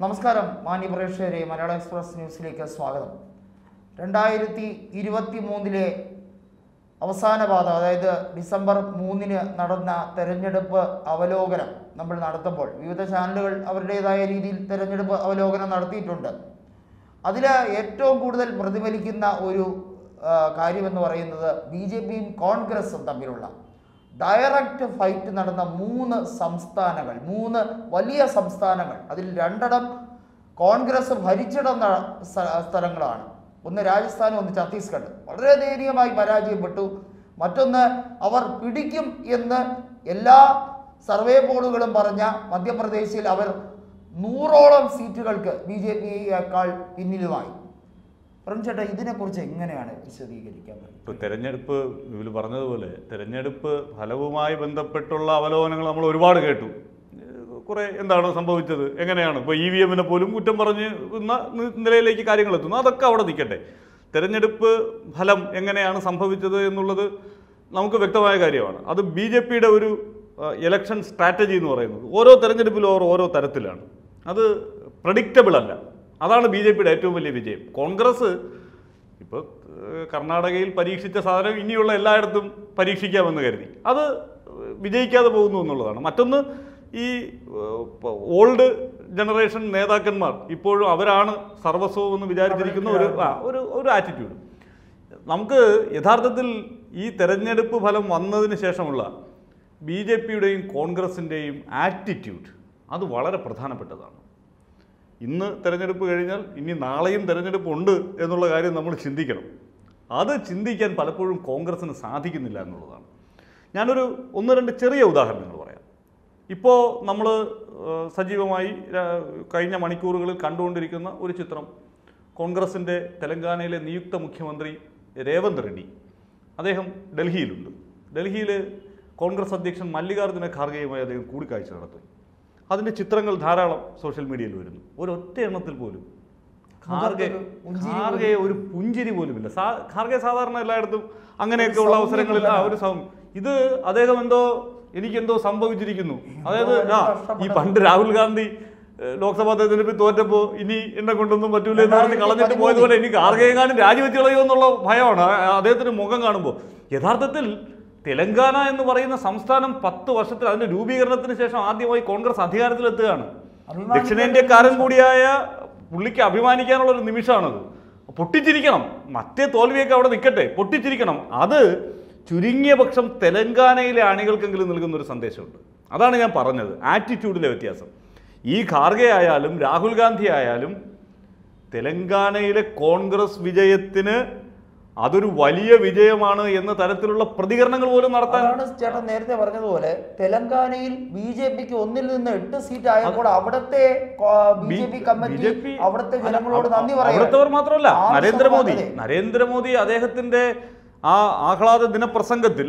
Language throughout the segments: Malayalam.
നമസ്കാരം മാന്യ പ്രേക്ഷകരെ മലയാള എക്സ്പ്രസ് ന്യൂസിലേക്ക് സ്വാഗതം രണ്ടായിരത്തി ഇരുപത്തി മൂന്നിലെ അവസാന പാത അതായത് ഡിസംബർ മൂന്നിന് നടന്ന തെരഞ്ഞെടുപ്പ് അവലോകനം നമ്മൾ നടത്തുമ്പോൾ വിവിധ ചാനലുകൾ അവരുടേതായ രീതിയിൽ തെരഞ്ഞെടുപ്പ് അവലോകനം നടത്തിയിട്ടുണ്ട് അതിൽ ഏറ്റവും കൂടുതൽ പ്രതിഫലിക്കുന്ന ഒരു ആ, കാര്യമെന്ന് പറയുന്നത് ബി ജെ പിയും കോൺഗ്രസും തമ്മിലുള്ള ഡയറക്റ്റ് ഫൈറ്റ് നടന്ന മൂന്ന് സംസ്ഥാനങ്ങൾ മൂന്ന് വലിയ സംസ്ഥാനങ്ങൾ അതിൽ രണ്ടെണ്ണം കോൺഗ്രസ് ഭരിച്ചിടുന്ന സ്ഥ- സ്ഥലങ്ങളാണ് ഒന്ന് രാജസ്ഥാനും ഒന്ന് ഛത്തീസ്ഗഡ് വളരെ ദയനീയമായി പരാജയപ്പെട്ടു മറ്റൊന്ന് അവർ പിടിക്കും എന്ന് എല്ലാ സർവേ പോളുകളും പറഞ്ഞ മധ്യപ്രദേശിൽ അവർ നൂറോളം സീറ്റുകൾക്ക് ബി ജെ പിയേക്കാൾ പിന്നിലുമായി ചേട്ടാ ഇതിനെക്കുറിച്ച് എങ്ങനെയാണ് വിശദീകരിക്കാൻ പറ്റും ഇപ്പോൾ തെരഞ്ഞെടുപ്പ് ഇവർ പറഞ്ഞതുപോലെ തെരഞ്ഞെടുപ്പ് ഫലവുമായി ബന്ധപ്പെട്ടുള്ള അവലോകനങ്ങൾ നമ്മൾ ഒരുപാട് കേട്ടു ഏഹ് കുറെ എന്താണ് സംഭവിച്ചത് എങ്ങനെയാണ് ഇപ്പോൾ ഇ വി എമ്മിനെ പോലും കുറ്റം പറഞ്ഞ് എന്ന നി- നിലയിലേക്ക് കാര്യങ്ങൾ എത്തുന്നു അതൊക്കെ അവിടെ നിൽക്കട്ടെ തെരഞ്ഞെടുപ്പ് ഫലം എങ്ങനെയാണ് സംഭവിച്ചത് എന്നുള്ളത് നമുക്ക് വ്യക്തമായ കാര്യമാണ് അത് ബി ജെ പിയുടെ ഒരു ഇലക്ഷൻ സ്ട്രാറ്റജി എന്ന് പറയുന്നത് ഓരോ തെരഞ്ഞെടുപ്പിലും ഓരോ ഓരോ തരത്തിലാണ് അത് പ്രഡിക്റ്റബിൾ അല്ല അതാണ് ബി ജെ പിയുടെ ഏറ്റവും വലിയ വിജയം കോൺഗ്രസ് ഇപ്പോൾ ഏഹ്, കർണാടകയിൽ പരീക്ഷിച്ച സാധനം ഇനിയുള്ള എല്ലായിടത്തും പരീക്ഷിക്കാമെന്ന് കരുതി അത് വിജയിക്കാതെ പോകുന്നു എന്നുള്ളതാണ് മറ്റൊന്ന് ഈ ഓൾഡ് ജനറേഷൻ നേതാക്കന്മാർ ഇപ്പോഴും അവരാണ് സർവസ്വം എന്ന് വിചാരിച്ചിരിക്കുന്ന ഒരു ആ, ഒരു ഒരു ആറ്റിറ്റ്യൂഡ് നമുക്ക് യഥാർത്ഥത്തിൽ ഈ തെരഞ്ഞെടുപ്പ് ഫലം വന്നതിന് ശേഷമുള്ള ബി ജെ പിയുടെയും കോൺഗ്രസിൻ്റെയും ആറ്റിറ്റ്യൂഡ് അത് വളരെ പ്രധാനപ്പെട്ടതാണ് ഇന്ന് തെരഞ്ഞെടുപ്പ് കഴിഞ്ഞാൽ ഇനി നാളെയും തെരഞ്ഞെടുപ്പ് ഉണ്ട് എന്നുള്ള കാര്യം നമ്മൾ ചിന്തിക്കണം അത് ചിന്തിക്കാൻ പലപ്പോഴും കോൺഗ്രസ്സിന് സാധിക്കുന്നില്ല എന്നുള്ളതാണ് ഞാനൊരു ഒന്ന് രണ്ട് ചെറിയ ഉദാഹരണങ്ങൾ പറയാം ഇപ്പോൾ നമ്മൾ സജീവമായി ആ, കഴിഞ്ഞ മണിക്കൂറുകളിൽ കണ്ടുകൊണ്ടിരിക്കുന്ന ഒരു ചിത്രം കോൺഗ്രസിൻ്റെ തെലങ്കാനയിലെ നിയുക്ത മുഖ്യമന്ത്രി രേവന്ത് റെഡ്ഡി അദ്ദേഹം ഡൽഹിയിലുണ്ട് ഡൽഹിയിൽ കോൺഗ്രസ് അധ്യക്ഷൻ മല്ലികാർജ്ജുന ഖാർഗെയുമായി അദ്ദേഹം കൂടിക്കാഴ്ച നടത്തും അതിൻ്റെ ചിത്രങ്ങൾ ധാരാളം സോഷ്യൽ മീഡിയയിൽ വരുന്നു ഒരൊറ്റ എണ്ണത്തിൽ പോലും ഖാർഗെ മുഖത്തൊരു പുഞ്ചിരി ഖാർഗെ ഒരു പുഞ്ചിരി പോലുമില്ല സാ ഖാർഗെ സാധാരണ എല്ലായിടത്തും അങ്ങനെയൊക്കെ ഉള്ള സൗമ്യം അവസരങ്ങളിൽ ആ ഒരു സൗമ്യം ഇത് അദ്ദേഹം എന്തോ എനിക്കെന്തോ സംഭവിച്ചിരിക്കുന്നു അതായത് ആ ഈ പണ്ട് രാഹുൽ ഗാന്ധി ഏഹ്, ലോക്സഭാ തെരഞ്ഞെടുപ്പിൽ തോറ്റപ്പോ ഇനി എന്നെ കൊണ്ടൊന്നും പറ്റൂല എന്ന് പറഞ്ഞ് കളഞ്ഞിട്ട് പോയതുപോലെ എനിക്ക് ആർക്കെങ്ങാനും രാജിവെച്ച് കളയോ എന്നുള്ള ഭയമാണ് ആ- അദ്ദേഹത്തിന് മുഖം കാണുമ്പോൾ യഥാർത്ഥത്തിൽ തെലങ്കാന എന്ന് പറയുന്ന സംസ്ഥാനം പത്ത് വർഷത്തിൽ അതിന്റെ രൂപീകരണത്തിന് ശേഷം ആദ്യമായി കോൺഗ്രസ് അധികാരത്തിലെത്തുകയാണ് അഭിമാനിക്കാൻ ദക്ഷിണേന്ത്യക്കാരൻ കൂടിയായ പുള്ളിക്ക് അഭിമാനിക്കാനുള്ള ഒരു നിമിഷമാണത് പൊട്ടിച്ചിരിക്കണം മറ്റേ തോൽവിയൊക്കെ അവിടെ നിൽക്കട്ടെ പൊട്ടിച്ചിരിക്കണം അത് ചുരുങ്ങിയ പക്ഷം തെലങ്കാനയിലെ അണികൾക്കെങ്കിലും നൽകുന്ന ഒരു സന്ദേശമുണ്ട് അതാണ് ഞാൻ പറഞ്ഞത് ആറ്റിറ്റ്യൂഡിലെ വ്യത്യാസം ഈ ഖാർഗെ ആയാലും രാഹുൽ ഗാന്ധി ആയാലും തെലങ്കാനയിലെ കോൺഗ്രസ് വിജയത്തിന് അതൊരു വലിയ വിജയമാണ് എന്ന തരത്തിലുള്ള പ്രതികരണങ്ങൾ പോലും നടത്താൻ അതാണ് ചേട്ടൻ നേരത്തെ പറഞ്ഞതുപോലെ തെലങ്കാനയിൽ ബി ജെ പിക്ക് ഒന്നിൽ നിന്ന് എട്ട് സീറ്റ് ആയപ്പോൾ അവിടുത്തെ B J P committee BJP അവിടുത്തെ ജനങ്ങളോട് അല്ല, നന്ദി അവ- പറയാം അവിടുത്തവർ മാത്രമല്ല ആറ് നരേന്ദ്രമോദി ശതമാനം, അതെ. നരേന്ദ്രമോദി അദ്ദേഹത്തിന്റെ ആ ആഹ്ലാദ ദിനപ്രസംഗത്തിൽ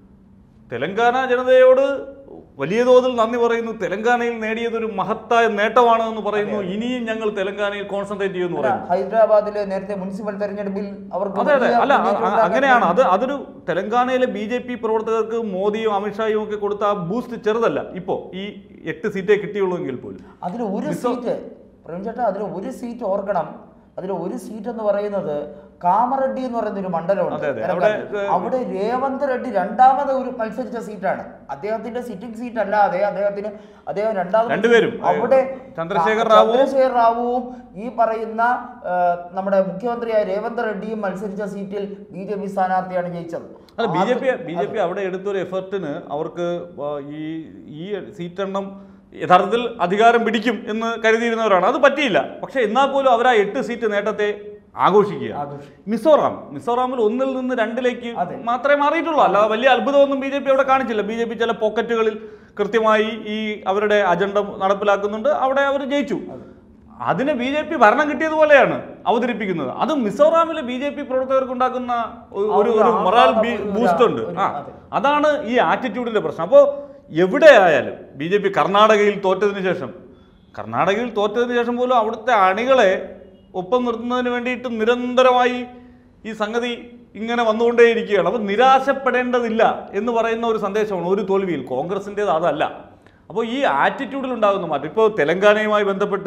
തെലങ്കാന ജനതയോട് വലിയ തോതിൽ നന്ദി പറയുന്നു തെലങ്കാനയിൽ നേടിയത് ഒരു മഹത്തായ നേട്ടമാണ് എന്ന് പറയുന്നു ഇനിയും ഞങ്ങൾ തെലങ്കാനയിൽ കോൺസെൻട്രേറ്റ് ചെയ്യുമെന്ന് അല്ല, പറയുന്നു ഹൈദരാബാദിലെ നേരത്തെ മുനിസിപ്പൽ തെരഞ്ഞെടുപ്പിൽ അവർക്ക് അതെ അതെ വലിയ അല്ല അ- മുന്നേറ്റം അ- ഉണ്ടാക്കാൻ അങ്ങനെയാണ് അത് അതൊരു തെലങ്കാനയിലെ ബി ജെ പി പ്രവർത്തകർക്ക് മോദിയും അമിത്ഷായും ഒക്കെ കൊടുത്ത ആ ബൂസ്റ്റ് ചെറുതല്ല ഇപ്പോൾ ഈ എട്ട് സീറ്റേ കിട്ടിയുള്ളൂ എങ്കിൽ പോലും അതിൽ ഒരു സീറ്റ് പ്രവീൺ ചേട്ടാ അതിൽ ഒരു സീറ്റ് ഓർക്കണം അതിൽ ഒരു സീറ്റ് എന്ന് പറയുന്നത് കാമറെഡ്ഡി എന്ന് പറയുന്ന ഒരു മണ്ഡലമുണ്ട് അതെ, അതെ. തെലങ്കാനയിൽ. അവിടെ, ഏഹ്, അവിടെ രേവന്ത് റെഡ്ഡി രണ്ടാമത് ഒരു മത്സരിച്ച സീറ്റാണ് അദ്ദേഹത്തിന്റെ സിറ്റിംഗ് സീറ്റ് അല്ലാതെ അദ്ദേഹത്തിന് അദ്ദേഹം രണ്ടാമത് രണ്ടുപേരും, അവിടെ ചന്ദ്രശേഖർ ആ, റാവുവും ചന്ദ്രശേഖർ റാവുവും ഈ പറയുന്ന ഏഹ്, നമ്മുടെ മുഖ്യമന്ത്രിയായ രേവന്ത് റെഡ്ഡിയും മത്സരിച്ച സീറ്റിൽ ബി ജെ പി സ്ഥാനാർത്ഥിയാണ് ജയിച്ചത് അല്ല B J P B J P അവിടെ എടുത്തൊരു എഫർട്ടിന് അവർക്ക് ആ, ഈ ഈ സീറ്റെണ്ണം യഥാർത്ഥത്തിൽ അധികാരം പിടിക്കും എന്ന് കരുതിയിരുന്നവരാണ് അത് പറ്റിയില്ല പക്ഷേ എന്നാൽ പോലും അവർ ആ എട്ട് സീറ്റ് നേട്ടത്തെ ആഘോഷിക്കുക ആഘോഷിക്കും. മിസോറാം മിസോറാമിൽ ഒന്നിൽ നിന്ന് രണ്ടിലേക്ക് അതെ. മാത്രമേ മാറിയിട്ടുള്ളൂ അല്ലാതെ വലിയ അത്ഭുതമൊന്നും ബി ജെ പി അവിടെ കാണിച്ചില്ല ബി ജെ പി ചില പോക്കറ്റുകളിൽ കൃത്യമായി ഈ അവരുടെ അജണ്ട നടപ്പിലാക്കുന്നുണ്ട് അവിടെ അവർ ജയിച്ചു അതിനെ ബി ജെ പി ഭരണം കിട്ടിയതുപോലെയാണ് അവതരിപ്പിക്കുന്നത് അത് മിസോറാമിലെ ബി ജെ പി പ്രവർത്തകർക്ക് ഉണ്ടാക്കുന്ന ഒരു- ഒരു ഒരു മൊറാൽ ബൂസ്റ്റ് ഉണ്ട് ആ അതാണ് ഈ ആറ്റിറ്റ്യൂഡിന്റെ പ്രശ്നം അപ്പോൾ എവിടെയായാലും ബി ജെ പി കർണാടകയിൽ തോറ്റതിന് ശേഷം കർണാടകയിൽ തോറ്റതിന് ശേഷം പോലും അവിടുത്തെ അണികളെ ഒപ്പം നിർത്തുന്നതിന് വേണ്ടിയിട്ട് നിരന്തരമായി ഈ സംഗതി ഇങ്ങനെ വന്നുകൊണ്ടേയിരിക്കുകയാണ് അപ്പോൾ നിരാശപ്പെടേണ്ടതില്ല എന്ന് പറയുന്ന ഒരു സന്ദേശമാണ് ഒരു തോൽവിയിൽ കോൺഗ്രസിൻ്റേത് അതല്ല അപ്പോൾ ഈ ആറ്റിറ്റ്യൂഡിൽ ഉണ്ടാകുന്ന മാറ്റം ഇപ്പോൾ തെലങ്കാനയുമായി ബന്ധപ്പെട്ട്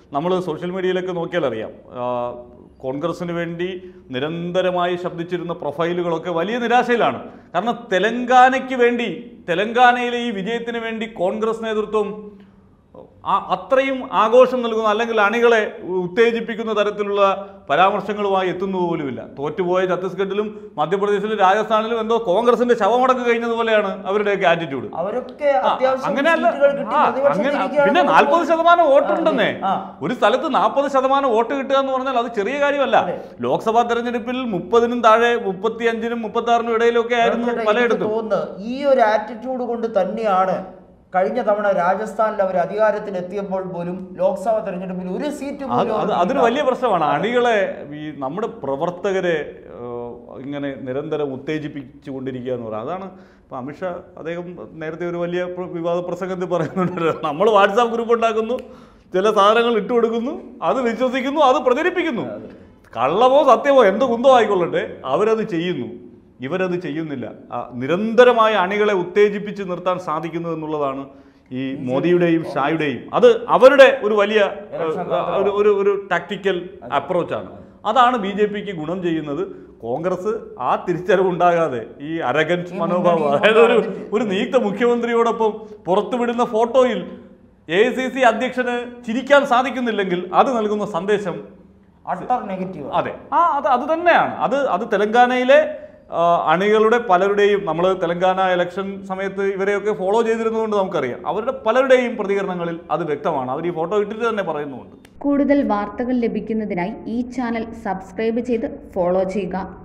നമ്മൾ സോഷ്യൽ മീഡിയയിലൊക്കെ നോക്കിയാൽ അറിയാം ആ, കോൺഗ്രസിന് വേണ്ടി നിരന്തരമായി ശബ്ദിച്ചിരുന്ന പ്രൊഫൈലുകളൊക്കെ വലിയ നിരാശയിലാണ് കാരണം തെലങ്കാനയ്ക്ക് വേണ്ടി തെലങ്കാനയിലെ ഈ വിജയത്തിന് വേണ്ടി കോൺഗ്രസ് നേതൃത്വം ആ അത്രയും ആഘോഷം നൽകുന്ന അല്ലെങ്കിൽ അണികളെ ഉത്തേജിപ്പിക്കുന്ന തരത്തിലുള്ള പരാമർശങ്ങളുമായി എത്തുന്നത് പോലുമില്ല തോറ്റുപോയ ഛത്തീസ്ഗഡിലും മധ്യപ്രദേശിലും രാജസ്ഥാനിലും എന്തോ കോൺഗ്രസിന്റെ ശവമടക്ക് കഴിഞ്ഞതുപോലെയാണ് അവരുടെയൊക്കെ ആറ്റിറ്റ്യൂഡ് അവരൊക്കെ ആ, അത്യാവശ്യം അങ്ങനെയല്ല സീറ്റുകൾ കിട്ടി ആ, പ്രതിപക്ഷത്ത് അങ്ങനെ ഇരിക്കുകയാണ് പിന്നെ നാൽപ്പത് ശതമാനം വോട്ടുണ്ടെന്നേ ആ. ഒരു സ്ഥലത്ത് നാൽപ്പത് ശതമാനം വോട്ട് കിട്ടുക എന്ന് പറഞ്ഞാൽ അത് ചെറിയ കാര്യമല്ല അതെ. ലോക്സഭാ തെരഞ്ഞെടുപ്പിൽ മുപ്പതിനും താഴെ മുപ്പത്തി അഞ്ചിനും മുപ്പത്തി ആറിനും ഇടയിലൊക്കെ ആയിരുന്നു ചേട്ടാ, എനിക്ക് പലയിടത്തും തോന്നുന്നത് ഈ ഒരു ആറ്റിറ്റ്യൂഡ് കൊണ്ട് തന്നെയാണ് കഴിഞ്ഞ തവണ രാജസ്ഥാനിൽ അവർ അധികാരത്തിൽ എത്തിയപ്പോൾ പോലും ലോക്സഭാ തെരഞ്ഞെടുപ്പിൽ ഒരു സീറ്റ് അത് പോലും അത് അവർക്ക് അതൊരു വലിയ കിട്ടാതെ. പ്രശ്നമാണ് അണികളെ ഈ നമ്മുടെ പ്രവർത്തകരെ ഏഹ്, ഇങ്ങനെ നിരന്തരം ഉത്തേജിപ്പിച്ചു കൊണ്ടിരിക്കുക എന്ന് പറയുന്നത് അതാണ് ഇപ്പം അമിത്ഷാ അദ്ദേഹം നേരത്തെ ഒരു വലിയ പ്ര- വിവാദ പ്രസംഗത്തിൽ പറയുന്നുണ്ട് നമ്മൾ വാട്സാപ്പ് ഗ്രൂപ്പ് ഉണ്ടാക്കുന്നു ചില സാധനങ്ങൾ ഇട്ട് കൊടുക്കുന്നു അത് വിശ്വസിക്കുന്നു അത് പ്രചരിപ്പിക്കുന്നു കള്ളമോ സത്യമോ എന്ത് കുന്തോ ആയിക്കൊള്ളട്ടെ അവരത് ചെയ്യുന്നു ഇവരത് ചെയ്യുന്നില്ല ആ, നിരന്തരമായ അണികളെ ഉത്തേജിപ്പിച്ച് നിർത്താൻ സാധിക്കുന്നു എന്നുള്ളതാണ് ഈ മോദിയുടെയും ഷായുടെയും അത് അവരുടെ ഒരു വലിയ Election ഏഹ്, ഒരു ഒരു ഒരു ടാക്ടിക്കൽ അപ്രോച്ചാണ് അതാണ് ബി ജെ പിക്ക് ഗുണം ചെയ്യുന്നത് കോൺഗ്രസ് ആ തിരിച്ചറിവുണ്ടാകാതെ ഈ അരഗൻസ് ഈ മനോഭാവം മുന്നണി അതായത് ഒരു കൊണ്ടുവന്നിട്ട്. ഒരു നിയുക്ത മുഖ്യമന്ത്രിയോടൊപ്പം പുറത്തുവിടുന്ന ഫോട്ടോയിൽ എ സി സി അധ്യക്ഷന് ചിരിക്കാൻ സാധിക്കുന്നില്ലെങ്കിൽ അത് നൽകുന്ന സന്ദേശം അട്ടർ നെഗറ്റീവ് അതെ ആ അത് അത് തന്നെയാണ് അത് അത് തെലങ്കാനയിലെ ആ, അണികളുടെ പലരുടെയും നമ്മൾ തെലങ്കാന ഇലക്ഷൻ സമയത്ത് ഇവരെയൊക്കെ ഫോളോ ചെയ്തിരുന്നതുകൊണ്ട് നമുക്കറിയാം അവരുടെ പലരുടെയും പ്രതികരണങ്ങളിൽ അത് വ്യക്തമാണ് അവർ ഈ ഫോട്ടോ ഇട്ടിട്ട് തന്നെ പറയുന്നുമുണ്ട് കൂടുതൽ വാർത്തകൾ ലഭിക്കുന്നതിനായി ഈ ചാനൽ സബ്സ്ക്രൈബ് ചെയ്ത് ഫോളോ ചെയ്യുക